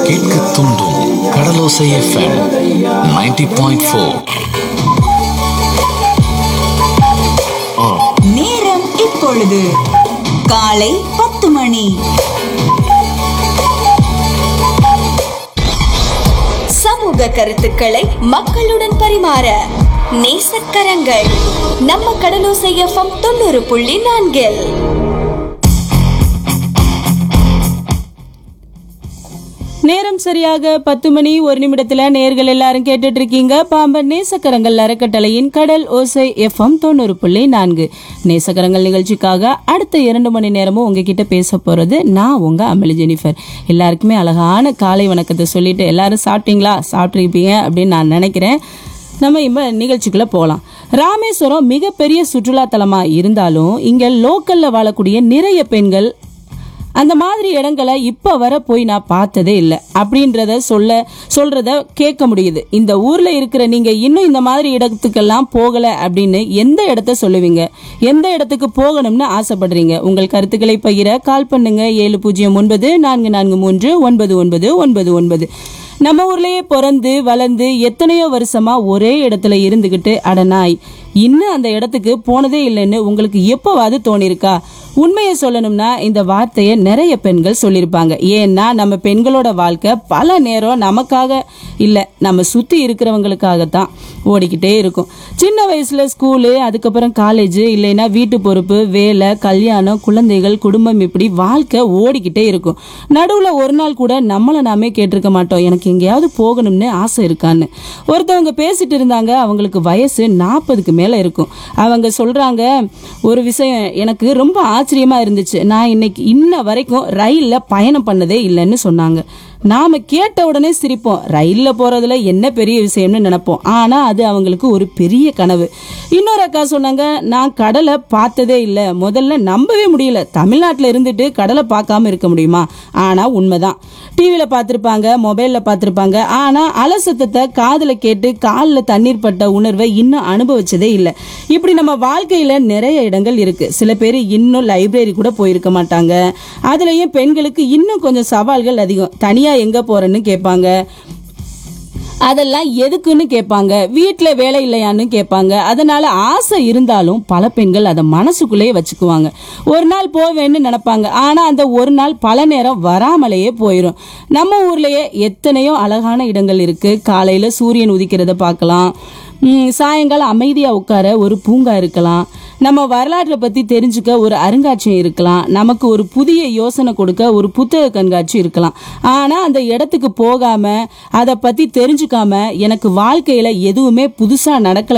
கேட்க தூண்டும் கடலோசை FM 90.4 point four நேரம் இப்பொழுது காலை பத்து மணி சமூக கருத்துக்களை மக்களுடன் பரிமாற நேசக்கரங்கள் நம்ம கடலோசை எஃப்எம் தொண்ணூறு புள்ளி நான்கில் நேரம் சரியாக பத்து மணி ஒரு நிமிடத்துல நேர்கள் எல்லாரும் கேட்டுட்டு இருக்கீங்க பாம்பன் நேசக்கரங்கள் அறக்கட்டளையின் கடல் ஓசை எஃப்எம் தொண்ணூறு புள்ளி நான்கு நேசக்கரங்கள் நிகழ்ச்சிக்காக அடுத்த இரண்டு மணி நேரமும் உங்ககிட்ட பேச போறது நான் உங்க அமளி ஜெனிஃபர் எல்லாருக்குமே அழகான காலை வணக்கத்தை சொல்லிட்டு எல்லாரும் சாப்பிட்டீங்களா சாப்பிட்ருப்பீங்க அப்படின்னு நான் நினைக்கிறேன் நம்ம இப்ப நிகழ்ச்சிக்குள்ள போகலாம் ராமேஸ்வரம் மிகப்பெரிய சுற்றுலா தலமா இருந்தாலும் இங்க லோக்கல்ல வாழக்கூடிய நிறைய பெண்கள் அந்த மாதிரி இடங்களை இப்ப வர போய் நான் பார்த்ததே இல்லை அப்படின்றத சொல்ல சொல்றத கேட்க முடியுது இந்த ஊர்ல இருக்கிற நீங்க இன்னும் இந்த மாதிரி இடத்துக்கெல்லாம் போகல அப்படின்னு எந்த இடத்த சொல்லுவீங்க எந்த இடத்துக்கு போகணும்னு ஆசைப்படுறீங்க உங்கள் கருத்துக்களை பகிர கால் பண்ணுங்க ஏழு பூஜ்ஜியம் ஒன்பது நான்கு நான்கு மூன்று ஒன்பது ஒன்பது ஒன்பது ஒன்பது நம்ம ஊர்லயே பிறந்து வளர்ந்து எத்தனையோ வருஷமா ஒரே இடத்துல இருந்துகிட்டு அடனாய் இன்னும் அந்த இடத்துக்கு போனதே இல்லைன்னு உங்களுக்கு எப்பவாவது தோணிருக்கா உண்மையை சொல்லணும்னா இந்த வார்த்தையை நிறைய பெண்கள் சொல்லியிருப்பாங்க ஏன்னா நம்ம பெண்களோட வாழ்க்கை பல நேரம் நமக்காக இல்லை நம்ம சுற்றி இருக்கிறவங்களுக்காகத்தான் ஓடிக்கிட்டே இருக்கும் சின்ன வயசுல ஸ்கூலு அதுக்கப்புறம் காலேஜ் இல்லைன்னா வீட்டு பொறுப்பு வேலை கல்யாணம் குழந்தைகள் குடும்பம் இப்படி வாழ்க்கை ஓடிக்கிட்டே இருக்கும் நடுவில் ஒரு நாள் கூட நம்மளை நாமே கேட்டிருக்க மாட்டோம் எனக்கு எங்கேயாவது போகணும்னு ஆசை இருக்கான்னு ஒருத்தவங்க பேசிட்டு இருந்தாங்க அவங்களுக்கு வயசு நாற்பதுக்கு மேலே இருக்கும் அவங்க சொல்றாங்க ஒரு விஷயம் எனக்கு ரொம்ப ஆச்சரியமா இருந்துச்சு நான் இன்னைக்கு இன்ன வரைக்கும் ரயிலில் பயணம் பண்ணதே இல்லைன்னு சொன்னாங்க நாம கேட்ட உடனே சிரிப்போம் ரயில்ல போறதுல என்ன பெரிய விஷயம்னு நினைப்போம் ஆனா அது அவங்களுக்கு ஒரு பெரிய கனவு இன்னொரு அக்கா சொன்னாங்க நான் கடலை பார்த்ததே இல்லை முதல்ல நம்பவே முடியல தமிழ்நாட்டில் இருந்துட்டு கடலை பார்க்காம இருக்க முடியுமா ஆனா உண்மைதான் டிவியில் பார்த்துருப்பாங்க மொபைலில் பார்த்துருப்பாங்க ஆனால் அலசத்தத்தை காதில் கேட்டு காலில் தண்ணீர் பட்ட உணர்வை இன்னும் அனுபவிச்சதே இல்லை இப்படி நம்ம வாழ்க்கையில் நிறைய இடங்கள் இருக்கு சில பேர் இன்னும் லைப்ரரி கூட போயிருக்க மாட்டாங்க அதுலேயும் பெண்களுக்கு இன்னும் கொஞ்சம் சவால்கள் அதிகம் தனியாக எங்கே போகிறேன்னு கேட்பாங்க அதெல்லாம் எதுக்குன்னு கேட்பாங்க வீட்டில் வேலை இல்லையான்னு கேட்பாங்க அதனால ஆசை இருந்தாலும் பல பெண்கள் அதை மனசுக்குள்ளேயே வச்சுக்குவாங்க ஒரு நாள் போவேன்னு நினைப்பாங்க ஆனால் அந்த ஒரு நாள் பல நேரம் வராமலேயே போயிடும் நம்ம ஊர்லயே எத்தனையோ அழகான இடங்கள் இருக்கு காலையில் சூரியன் உதிக்கிறத பார்க்கலாம் ம், சாயங்காலம் அமைதியாக உட்கார ஒரு பூங்கா இருக்கலாம் நம்ம வரலாற்றை பற்றி தெரிஞ்சுக்க ஒரு அருங்காட்சியம் இருக்கலாம் நமக்கு ஒரு புதிய யோசனை கொடுக்க ஒரு புத்தக கண்காட்சி இருக்கலாம் ஆனால் அந்த இடத்துக்கு போகாம அதை பற்றி தெரிஞ்சுக்காம எனக்கு வாழ்க்கையில் எதுவுமே புதுசாக நடக்கல